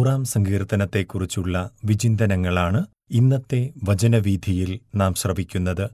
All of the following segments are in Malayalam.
നൂറാം സങ്കീർത്തനത്തെക്കുറിച്ചുള്ള വിചിന്തനങ്ങളാണ് ഇന്നത്തെ വചനവീഥിയിൽ നാം ശ്രവിക്കുന്നത്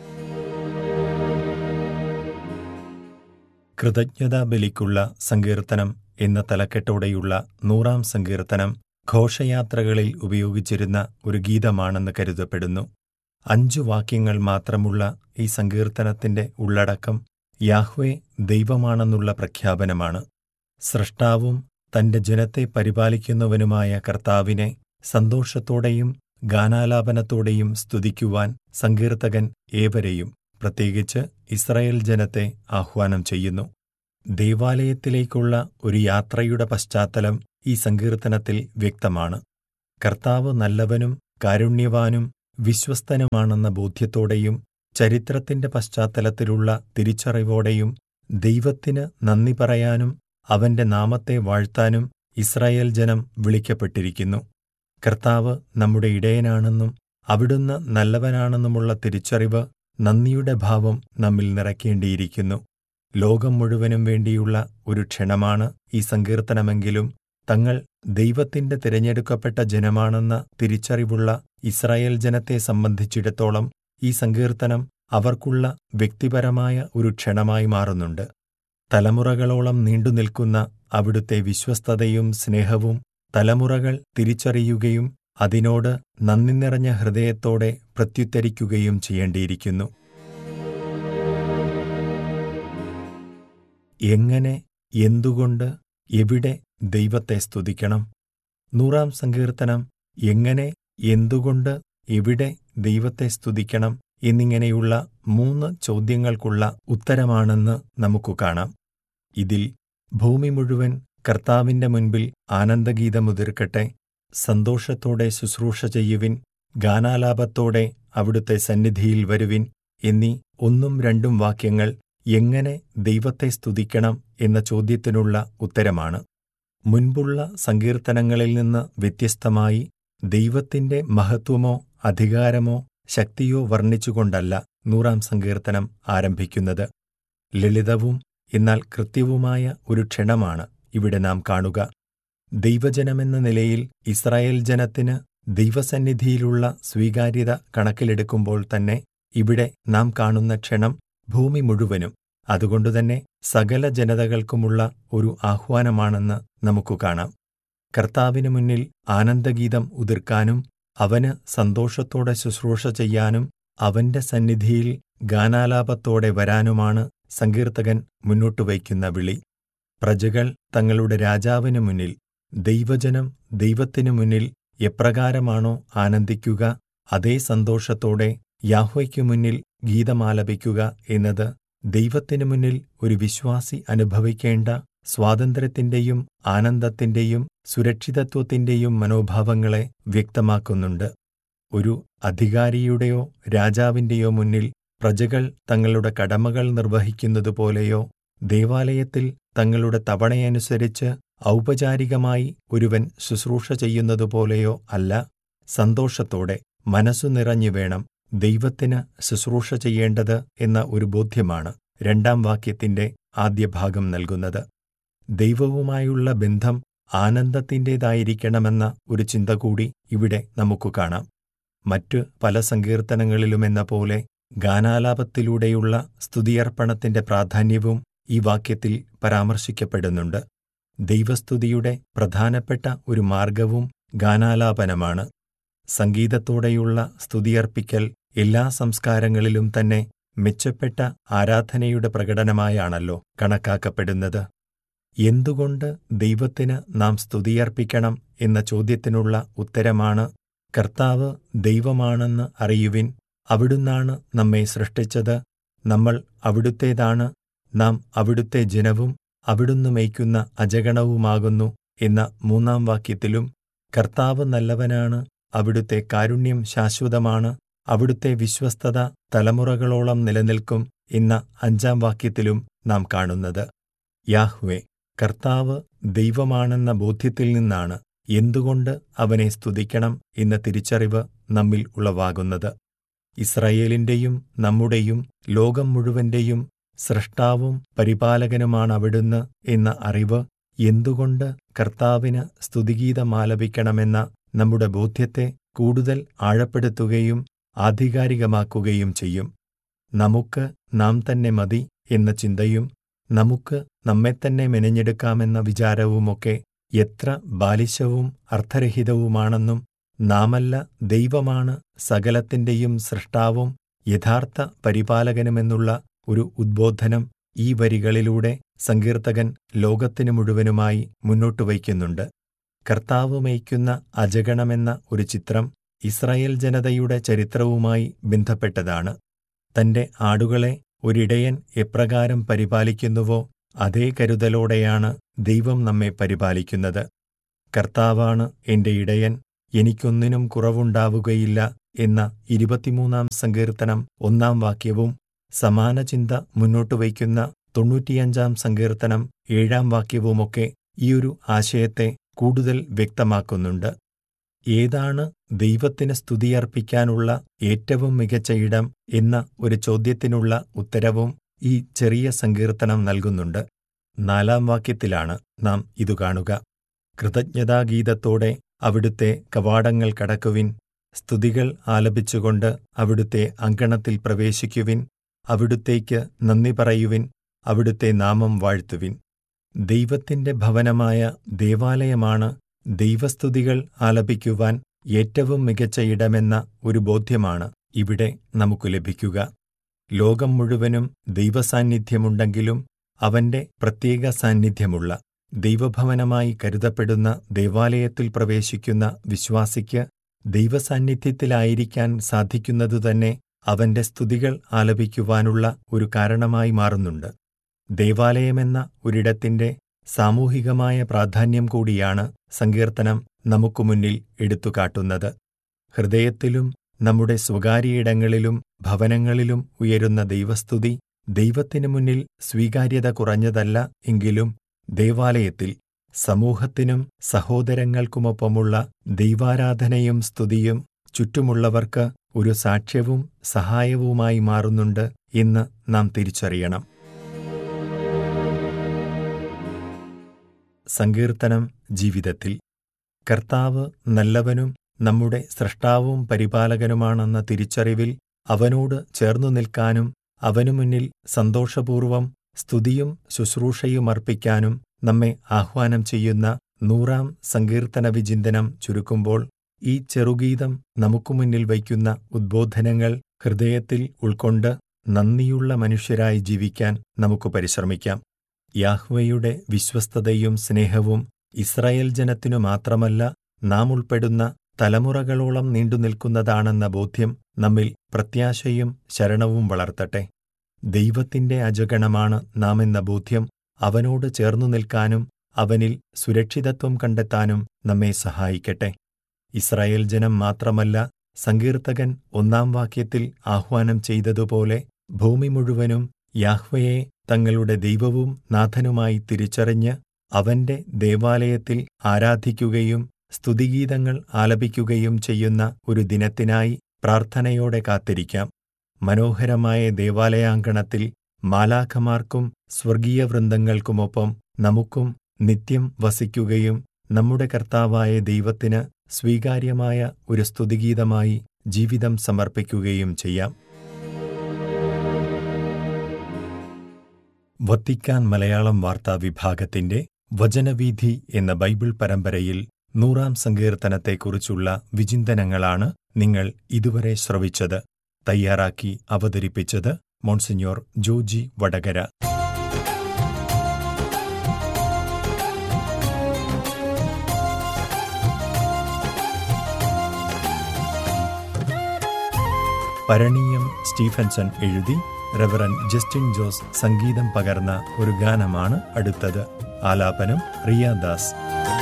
കൃതജ്ഞതാ ബലിക്കുള്ള സങ്കീർത്തനം എന്ന തലക്കെട്ടോടെയുള്ള നൂറാം സങ്കീർത്തനം ഘോഷയാത്രകളിൽ ഉപയോഗിച്ചിരുന്ന ഒരു ഗീതമാണെന്ന് കരുതപ്പെടുന്നു അഞ്ചു വാക്യങ്ങൾ മാത്രമുള്ള ഈ സങ്കീർത്തനത്തിന്റെ ഉള്ളടക്കം യാഹ്വേ ദൈവമാണെന്നുള്ള പ്രഖ്യാപനമാണ് സ്രഷ്ടാവും തന്റെ ജനത്തെ പരിപാലിക്കുന്നവനുമായ കർത്താവിനെ സന്തോഷത്തോടെയും ഗാനാലാപനത്തോടെയും സ്തുതിക്കുവാൻ സങ്കീർത്തകൻ ഏവരെയും പ്രത്യേകിച്ച് ഇസ്രായേൽ ജനത്തെ ആഹ്വാനം ചെയ്യുന്നു ദേവാലയത്തിലേക്കുള്ള ഒരു യാത്രയുടെ പശ്ചാത്തലം ഈ സങ്കീർത്തനത്തിൽ വ്യക്തമാണ് കർത്താവ് നല്ലവനും കാരുണ്യവാനും വിശ്വസ്തനുമാണെന്ന ബോധ്യത്തോടെയും ചരിത്രത്തിന്റെ പശ്ചാത്തലത്തിലുള്ള തിരിച്ചറിവോടെയും ദൈവത്തിന് നന്ദി പറയാനും അവന്റെ നാമത്തെ വാഴ്ത്താനും ഇസ്രായേൽ ജനം വിളിക്കപ്പെട്ടിരിക്കുന്നു കർത്താവ് നമ്മുടെ ഇടയനാണെന്നും അവിടുന്ന് നല്ലവനാണെന്നുമുള്ള തിരിച്ചറിവ് നന്ദിയുടെ ഭാവം നമ്മിൽ നിറയ്ക്കേണ്ടിയിരിക്കുന്നു ലോകം മുഴുവനും വേണ്ടിയുള്ള ഒരു ക്ഷണമാണ് ഈ സങ്കീർത്തനമെങ്കിലും തങ്ങൾ ദൈവത്തിന്റെ തിരഞ്ഞെടുക്കപ്പെട്ട ജനമാണെന്ന തിരിച്ചറിവുള്ള ഇസ്രായേൽ ജനത്തെ സംബന്ധിച്ചിടത്തോളം ഈ സങ്കീർത്തനം അവർക്കുള്ള വ്യക്തിപരമായ ഒരു ക്ഷണമായി മാറുന്നുണ്ട് തലമുറകളോളം നീണ്ടുനിൽക്കുന്ന അവിടുത്തെ വിശ്വസ്തതയും സ്നേഹവും തലമുറകൾ തിരിച്ചറിയുകയും അതിനോട് നന്ദി നിറഞ്ഞ ഹൃദയത്തോടെ പ്രത്യുത്തരിക്കുകയും ചെയ്യേണ്ടിയിരിക്കുന്നു എങ്ങനെ എന്തുകൊണ്ട് എവിടെ ദൈവത്തെ സ്തുതിക്കണം നൂറാം സങ്കീർത്തനം എങ്ങനെ എന്തുകൊണ്ട് എവിടെ ദൈവത്തെ സ്തുതിക്കണം എന്നിങ്ങനെയുള്ള മൂന്ന് ചോദ്യങ്ങൾക്കുള്ള ഉത്തരമാണെന്ന് നമുക്കു കാണാം ഇതിൽ ഭൂമി മുഴുവൻ കർത്താവിന്റെ മുൻപിൽ ആനന്ദഗീതമുതിർക്കട്ടെ സന്തോഷത്തോടെ ശുശ്രൂഷ ചെയ്യുവിൻ ഗാനാലാപത്തോടെ അവിടുത്തെ സന്നിധിയിൽ വരുവിൻ എന്നീ ഒന്നും രണ്ടും വാക്യങ്ങൾ എങ്ങനെ ദൈവത്തെ സ്തുതിക്കണം എന്ന ചോദ്യത്തിനുള്ള ഉത്തരമാണ് മുൻപുള്ള സങ്കീർത്തനങ്ങളിൽ നിന്ന് വ്യത്യസ്തമായി ദൈവത്തിന്റെ മഹത്വമോ അധികാരമോ ശക്തിയോ വർണ്ണിച്ചുകൊണ്ടല്ല നൂറാം സങ്കീർത്തനം ആരംഭിക്കുന്നത് ലളിതവും എന്നാൽ കൃത്യവുമായ ഒരു ക്ഷണമാണ് ഇവിടെ നാം കാണുക ദൈവജനമെന്ന നിലയിൽ ഇസ്രായേൽ ജനത്തിന് ദൈവസന്നിധിയിലുള്ള സ്വീകാര്യത കണക്കിലെടുക്കുമ്പോൾ തന്നെ ഇവിടെ നാം കാണുന്ന ക്ഷണം ഭൂമി മുഴുവനും അതുകൊണ്ടുതന്നെ സകല ജനതകൾക്കുമുള്ള ഒരു ആഹ്വാനമാണെന്ന് നമുക്കു കാണാം കർത്താവിനു മുന്നിൽ ആനന്ദഗീതം ഉതിർക്കാനും അവന് സന്തോഷത്തോടെ ശുശ്രൂഷ ചെയ്യാനും അവന്റെ സന്നിധിയിൽ ഗാനാലാപത്തോടെ വരാനുമാണ് സങ്കീർത്തകൻ മുന്നോട്ടു വയ്ക്കുന്ന വിളി പ്രജകൾ തങ്ങളുടെ രാജാവിനു മുന്നിൽ ദൈവജനം ദൈവത്തിനു മുന്നിൽ എപ്രകാരമാണോ ആനന്ദിക്കുക അതേ സന്തോഷത്തോടെ യാഹ്വയ്ക്കു മുന്നിൽ ഗീതമാലപിക്കുക എന്നത് ദൈവത്തിനു മുന്നിൽ ഒരു വിശ്വാസി അനുഭവിക്കേണ്ട സ്വാതന്ത്ര്യത്തിന്റെയും ആനന്ദത്തിന്റെയും സുരക്ഷിതത്വത്തിന്റെയും മനോഭാവങ്ങളെ വ്യക്തമാക്കുന്നുണ്ട് ഒരു അധികാരിയുടെയോ രാജാവിന്റെയോ മുന്നിൽ പ്രജകൾ തങ്ങളുടെ കടമകൾ നിർവഹിക്കുന്നതുപോലെയോ ദേവാലയത്തിൽ തങ്ങളുടെ തവണയനുസരിച്ച് ഔപചാരികമായി ഒരുവൻ ശുശ്രൂഷ ചെയ്യുന്നതുപോലെയോ അല്ല സന്തോഷത്തോടെ മനസ്സു നിറഞ്ഞു വേണം ദൈവത്തിന് ശുശ്രൂഷ ചെയ്യേണ്ടത് എന്ന ഒരു ബോധ്യമാണ് രണ്ടാം വാക്യത്തിന്റെ ആദ്യ ഭാഗം നൽകുന്നത് ദൈവവുമായുള്ള ബന്ധം ആനന്ദത്തിൻ്റെതായിരിക്കണമെന്ന ഒരു ചിന്ത കൂടി ഇവിടെ നമുക്കു കാണാം മറ്റു പല സങ്കീർത്തനങ്ങളിലുമെന്ന പോലെ ഗാനാലാപത്തിലൂടെയുള്ള സ്തുതിയർപ്പണത്തിന്റെ പ്രാധാന്യവും ഈ വാക്യത്തിൽ പരാമർശിക്കപ്പെടുന്നുണ്ട് ദൈവസ്തുതിയുടെ പ്രധാനപ്പെട്ട ഒരു മാർഗവും ഗാനാലാപനമാണ് സംഗീതത്തോടെയുള്ള സ്തുതിയർപ്പിക്കൽ എല്ലാ സംസ്കാരങ്ങളിലും തന്നെ മെച്ചപ്പെട്ട ആരാധനയുടെ പ്രകടനമായാണല്ലോ കണക്കാക്കപ്പെടുന്നത് എന്തുകൊണ്ട് ദൈവത്തിന് നാം സ്തുതിയർപ്പിക്കണം എന്ന ചോദ്യത്തിനുള്ള ഉത്തരമാണ് കർത്താവ് ദൈവമാണെന്ന് അറിയുവിൻ അവിടുന്നാണ് നമ്മെ സൃഷ്ടിച്ചത് നമ്മൾ അവിടുത്തേതാണ് നാം അവിടുത്തെ ജനവും അവിടുന്ന് മേയ്ക്കുന്ന അജഗണവുമാകുന്നു എന്ന മൂന്നാം വാക്യത്തിലും കർത്താവ് നല്ലവനാണ് അവിടുത്തെ കാരുണ്യം ശാശ്വതമാണ് അവിടുത്തെ വിശ്വസ്തത തലമുറകളോളം നിലനിൽക്കും എന്ന അഞ്ചാം വാക്യത്തിലും നാം കാണുന്നത് യാഹ്വേ കർത്താവ് ദൈവമാണെന്ന ബോധ്യത്തിൽ നിന്നാണ് എന്തുകൊണ്ട് അവനെ സ്തുതിക്കണം എന്ന തിരിച്ചറിവ് നമ്മിൽ ഉളവാകുന്നത് ഇസ്രയേലിന്റെയും നമ്മുടെയും ലോകം മുഴുവന്റെയും സൃഷ്ടാവും പരിപാലകനുമാണ് അവിടുന്ന് എന്ന അറിവ് എന്തുകൊണ്ട് കർത്താവിന് സ്തുതിഗീതം ആലപിക്കണമെന്ന നമ്മുടെ ബോധ്യത്തെ കൂടുതൽ ആഴപ്പെടുത്തുകയും ആധികാരികമാക്കുകയും ചെയ്യും നമുക്ക് നാം തന്നെ മതി എന്ന ചിന്തയും നമുക്ക് നമ്മെത്തന്നെ മെനഞ്ഞെടുക്കാമെന്ന വിചാരവുമൊക്കെ എത്ര ബാലിശവും അർത്ഥരഹിതവുമാണെന്നും നാമല്ല ദൈവമാണ് സകലത്തിന്റെയും സൃഷ്ടാവും യഥാർത്ഥ പരിപാലകനുമെന്നുള്ള ഒരു ഉദ്ബോധനം ഈ വരികളിലൂടെ സങ്കീർത്തകൻ ലോകത്തിനു മുഴുവനുമായി മുന്നോട്ടു വയ്ക്കുന്നുണ്ട് കർത്താവ് മേയ്ക്കുന്ന അജഗണമെന്ന ഒരു ചിത്രം ഇസ്രായേൽ ജനതയുടെ ചരിത്രവുമായി ബന്ധപ്പെട്ടതാണ് തന്റെ ആടുകളെ ഒരിടയൻ എപ്രകാരം പരിപാലിക്കുന്നുവോ അതേ കരുതലോടെയാണ് ദൈവം നമ്മെ പരിപാലിക്കുന്നത് കർത്താവാണ് എന്റെ ഇടയൻ എനിക്കൊന്നിനും കുറവുണ്ടാവുകയില്ല എന്ന ഇരുപത്തിമൂന്നാം സങ്കീർത്തനം ഒന്നാം വാക്യവും സമാന ചിന്ത മുന്നോട്ടു വയ്ക്കുന്ന തൊണ്ണൂറ്റിയഞ്ചാം സങ്കീർത്തനം ഏഴാം വാക്യവുമൊക്കെ ഈയൊരു ആശയത്തെ കൂടുതൽ വ്യക്തമാക്കുന്നുണ്ട് ഏതാണ് ദൈവത്തിന് സ്തുതിയർപ്പിക്കാനുള്ള ഏറ്റവും മികച്ച ഇടം എന്ന ഒരു ചോദ്യത്തിനുള്ള ഉത്തരവും ഈ ചെറിയ സങ്കീർത്തനം നൽകുന്നുണ്ട് നാലാം വാക്യത്തിലാണ് നാം ഇതു കാണുക കൃതജ്ഞതാഗീതത്തോടെ അവിടുത്തെ കവാടങ്ങൾ കടക്കുവിൻ സ്തുതികൾ ആലപിച്ചുകൊണ്ട് അവിടുത്തെ അങ്കണത്തിൽ പ്രവേശിക്കുവിൻ അവിടുത്തേക്ക് നന്ദി പറയുവിൻ അവിടുത്തെ നാമം വാഴ്ത്തുവിൻ ദൈവത്തിന്റെ ഭവനമായ ദേവാലയമാണ് ദൈവസ്തുതികൾ ആലപിക്കുവാൻ ഏറ്റവും മികച്ച ഇടമെന്ന ഒരു ബോധ്യമാണ് ഇവിടെ നമുക്ക് ലഭിക്കുക ലോകം മുഴുവനും ദൈവസാന്നിധ്യമുണ്ടെങ്കിലും അവന്റെ പ്രത്യേക സാന്നിധ്യമുള്ള ദൈവഭവനമായി കരുതപ്പെടുന്ന ദേവാലയത്തിൽ പ്രവേശിക്കുന്ന വിശ്വാസിക്ക് ദൈവസാന്നിധ്യത്തിലായിരിക്കാൻ സാധിക്കുന്നതുതന്നെ അവന്റെ സ്തുതികൾ ആലപിക്കുവാനുള്ള ഒരു കാരണമായി മാറുന്നുണ്ട് ദേവാലയമെന്ന ഒരിടത്തിന്റെ സാമൂഹികമായ പ്രാധാന്യം കൂടിയാണ് സങ്കീർത്തനം നമുക്കു മുന്നിൽ എടുത്തുകാട്ടുന്നത് ഹൃദയത്തിലും നമ്മുടെ സ്വകാര്യയിടങ്ങളിലും ഭവനങ്ങളിലും ഉയരുന്ന ദൈവസ്തുതി ദൈവത്തിനു മുന്നിൽ സ്വീകാര്യത കുറഞ്ഞതല്ല എങ്കിലും ദേവാലയത്തിൽ സമൂഹത്തിനും സഹോദരങ്ങൾക്കുമൊപ്പമുള്ള ദൈവാരാധനയും സ്തുതിയും ചുറ്റുമുള്ളവർക്ക് ഒരു സാക്ഷ്യവും സഹായവുമായി മാറുന്നുണ്ട് എന്ന് നാം തിരിച്ചറിയണം സങ്കീർത്തനം ജീവിതത്തിൽ കർത്താവ് നല്ലവനും നമ്മുടെ സ്രഷ്ടാവും പരിപാലകനുമാണെന്ന തിരിച്ചറിവിൽ അവനോട് ചേർന്നു നിൽക്കാനും അവനു മുന്നിൽ സന്തോഷപൂർവം സ്തുതിയും ശുശ്രൂഷയും അർപ്പിക്കാനും നമ്മെ ആഹ്വാനം ചെയ്യുന്ന നൂറാം സങ്കീർത്തന വിചിന്തനം ചുരുക്കുമ്പോൾ ഈ ചെറുഗീതം നമുക്കു മുന്നിൽ വയ്ക്കുന്ന ഉദ്ബോധനങ്ങൾ ഹൃദയത്തിൽ ഉൾക്കൊണ്ട് നന്ദിയുള്ള മനുഷ്യരായി ജീവിക്കാൻ നമുക്ക് പരിശ്രമിക്കാം യാഹ്വയുടെ വിശ്വസ്തതയും സ്നേഹവും ഇസ്രായേൽ ജനത്തിനു മാത്രമല്ല നാം ഉൾപ്പെടുന്ന തലമുറകളോളം നീണ്ടുനിൽക്കുന്നതാണെന്ന ബോധ്യം നമ്മിൽ പ്രത്യാശയും ശരണവും വളർത്തട്ടെ ദൈവത്തിന്റെ അജഗണമാണ് നാം എന്ന ബോധ്യം അവനോട് ചേർന്നു നിൽക്കാനും അവനിൽ സുരക്ഷിതത്വം കണ്ടെത്താനും നമ്മെ സഹായിക്കട്ടെ ഇസ്രായേൽ ജനം മാത്രമല്ല സങ്കീർത്തകൻ ഒന്നാം വാക്യത്തിൽ ആഹ്വാനം ചെയ്തതുപോലെ ഭൂമി മുഴുവനും യാഹ്വയെ തങ്ങളുടെ ദൈവവും നാഥനുമായി തിരിച്ചറിഞ്ഞ് അവന്റെ ദേവാലയത്തിൽ ആരാധിക്കുകയും സ്തുതിഗീതങ്ങൾ ആലപിക്കുകയും ചെയ്യുന്ന ഒരു ദിനത്തിനായി പ്രാർത്ഥനയോടെ കാത്തിരിക്കാം മനോഹരമായ ദേവാലയാങ്കണത്തിൽ മാലാഖമാർക്കും സ്വർഗീയ വൃന്ദങ്ങൾക്കുമൊപ്പം നമുക്കും നിത്യം വസിക്കുകയും നമ്മുടെ കർത്താവായ ദൈവത്തിന് സ്വീകാര്യമായ ഒരു സ്തുതിഗീതമായി ജീവിതം സമർപ്പിക്കുകയും ചെയ്യാം വത്തിക്കാൻ മലയാളം വാർത്താ വിഭാഗത്തിന്റെ വചനവീഥി എന്ന ബൈബിൾ പരമ്പരയിൽ നൂറാം സങ്കീർത്തനത്തെക്കുറിച്ചുള്ള വിചിന്തനങ്ങളാണ് നിങ്ങൾ ഇതുവരെ ശ്രവിച്ചത് തയ്യാറാക്കി അവതരിപ്പിച്ചത് മോൺസിഞ്ഞോർ ജോജി വടകര പരണീയം സ്റ്റീഫൻസൺ എഴുതി റെവറൻ ജസ്റ്റിൻ ജോസ് സംഗീതം പകർന്ന ഒരു ഗാനമാണ് അടുത്തത് ആലാപനം റിയാദാസ്